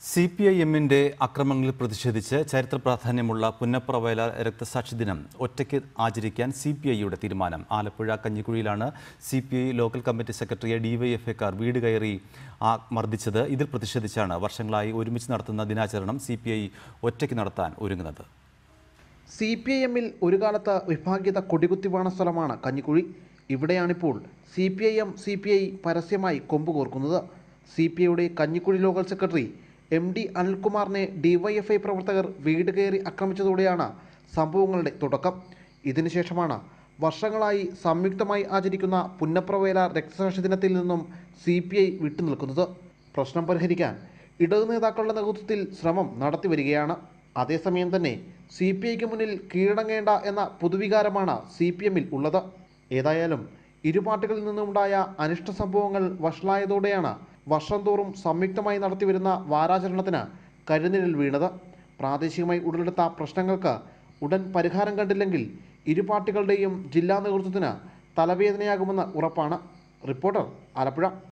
C P I എമ്മിന്റെ അക്രമങ്ങളിൽ പ്രതിഷേധിച്ച് ചരിത്ര പ്രാധാന്യമുള്ള പുന്നപ്ര വയലാർ രക്തസാക്ഷി ദിനം ഒറ്റയ്ക്ക് ആചരിക്കാൻ സി പി ഐയുടെ തീരുമാനം ആലപ്പുഴ കഞ്ഞിക്കുഴിയിലാണ് C P I local committee സെക്രട്ടറിയെ ഡിവൈഎഫ്ഐക്കാർ വീട് കയറി ആ മർദ്ദിച്ചത് ഇതിൽ പ്രതിഷേധിച്ചാണ് വർഷങ്ങളായി ഒരുമിച്ച് നടത്തുന്ന ദിനാചരണം സി പി ഐ ഒറ്റയ്ക്ക് നടത്താൻ ഒരുങ്ങുന്നത് സി പി ഐ എമ്മിൽ ഒരു കാലത്ത് വിഭാഗീയത കൊടികുത്തി വീണ സ്ഥലമാണ് കഞ്ഞിക്കുഴി ഇവിടെയാണിപ്പോൾ C P I M C P I പരസ്യമായി കൊമ്പ് കോർക്കുന്നത് സി പി ഐയുടെ Kanjikuzhi local secretary M D അനിൽകുമാറിനെ ഡിവൈഎഫ്ഐ പ്രവർത്തകർ വീട് കയറി ആക്രമിച്ചതോടെയാണ് സംഭവങ്ങളുടെ തുടക്കം ഇതിനുശേഷമാണ് വർഷങ്ങളായി സംയുക്തമായി ആചരിക്കുന്ന പുന്നപ്രവേല രക്തസാക്ഷി ദിനത്തിൽ നിന്നും സി പി ഐ വിട്ടുനിൽക്കുന്നത് പ്രശ്നം പരിഹരിക്കാൻ ഇടതു നേതാക്കളുടെ നേതൃത്വത്തിൽ ശ്രമം നടത്തിവരികയാണ് അതേസമയം തന്നെ സി പി ഐക്ക് മുന്നിൽ കീഴടങ്ങേണ്ട എന്ന പൊതുവികാരമാണ് സി പി എമ്മിൽ ഉള്ളത് ഏതായാലും ഇരു പാർട്ടികളിൽ നിന്നുണ്ടായ അനിഷ്ട സംഭവങ്ങൾ വഷളായതോടെയാണ് വർഷം തോറും സംയുക്തമായി നടത്തിവരുന്ന വാരാചരണത്തിന് കരുനിഴൽ വീണത് പ്രാദേശികമായി ഉടലെടുത്ത പ്രശ്നങ്ങൾക്ക് ഉടൻ പരിഹാരം കണ്ടില്ലെങ്കിൽ ഇരു പാർട്ടികളുടെയും ജില്ലാ നേതൃത്വത്തിന് തലവേദനയാകുമെന്ന് ഉറപ്പാണ് റിപ്പോർട്ടർ ആലപ്പുഴ